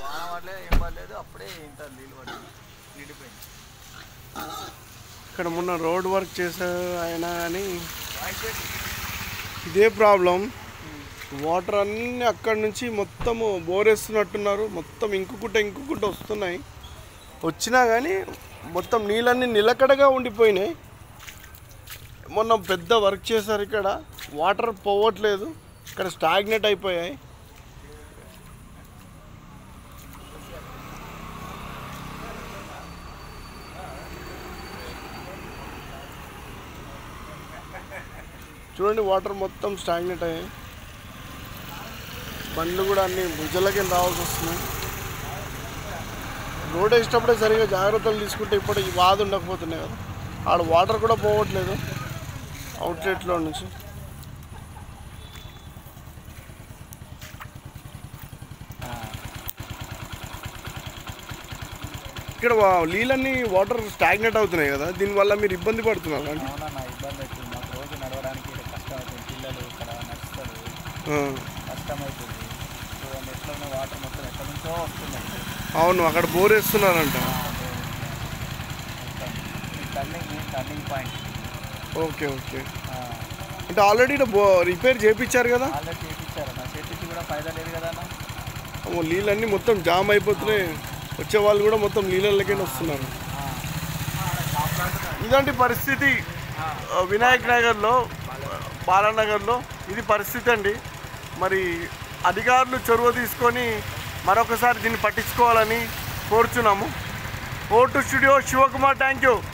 వాన పడలేదు ఏం పడలేదు అప్పుడే ఇంత నీళ్ళు పడింది నిండిపోయింది ఇక్కడ మొన్న రోడ్ వర్క్ చేశారు అయినా కానీ ఇదే ప్రాబ్లం వాటర్ అన్నీ అక్కడి నుంచి మొత్తము బోరేస్తున్నట్టున్నారు మొత్తం ఇంకుకుంట ఇంకుకుంట వస్తున్నాయి వచ్చినా కానీ మొత్తం నీళ్ళన్నీ నిలకడగా ఉండిపోయినాయి మొన్న పెద్ద వర్క్ చేశారు ఇక్కడ వాటర్ పోవట్లేదు ఇక్కడ స్టాగ్నెట్ అయిపోయాయి చూడండి వాటర్ మొత్తం స్టాగ్నెట్ అయ్యాయి బండ్లు కూడా అన్ని భుజలకి రావాల్సి వస్తున్నాయి రోడ్ వేసేటప్పుడే సరిగా జాగ్రత్తలు తీసుకుంటే ఇప్పుడు ఈ బాధ ఉండకపోతున్నాయి కదా ఆడ వాటర్ కూడా పోవట్లేదు అవుట్లెట్లో నుంచి ఇక్కడ వా- నీళ్ళన్నీ వాటర్ స్టాగ్నెట్ అవుతున్నాయి కదా దీనివల్ల మీరు ఇబ్బంది పడుతున్నారు అంటే అవునన్నా ఇబ్బంది అవుతుంది మాకు రోజు నడవడానికి ఇక్కడ కష్టం అవుతుంది పిల్లలు ఇక్కడ నడుస్తారు ఆ, కష్టం అవుతుంది చూడండి ఎట్లా ఉన్న వాటర్ మొత్తం ఎక్కడి నుంచో వస్తున్నాయి అవును అక్కడ బోర్ వేస్తున్నారంట turning turning point okay okay అంటే ఆల్రెడీ ఇక్కడ బో రిపేర్ చేయించారు కదా ఆల్రెడీ చేయించారు నా చేపించి కూడా ఫైదా లేదు కదా అన్న అమ్మో, నీళ్ళన్నీ మొత్తం జామ్ అయిపోతున్నాయి వచ్చే వాళ్ళు కూడా మొత్తం నీళ్ళకి వస్తున్నారు ఇలాంటి పరిస్థితి ఆ, వినాయక్ నగర్లో బాలానగర్లో ఇది పరిస్థితి అండి మరి అధికారులు చొరవ తీసుకొని మరొకసారి దీన్ని పట్టించుకోవాలని కోరుచున్నాము ఓటు స్టూడియో శివకుమార్ థ్యాంక్ యూ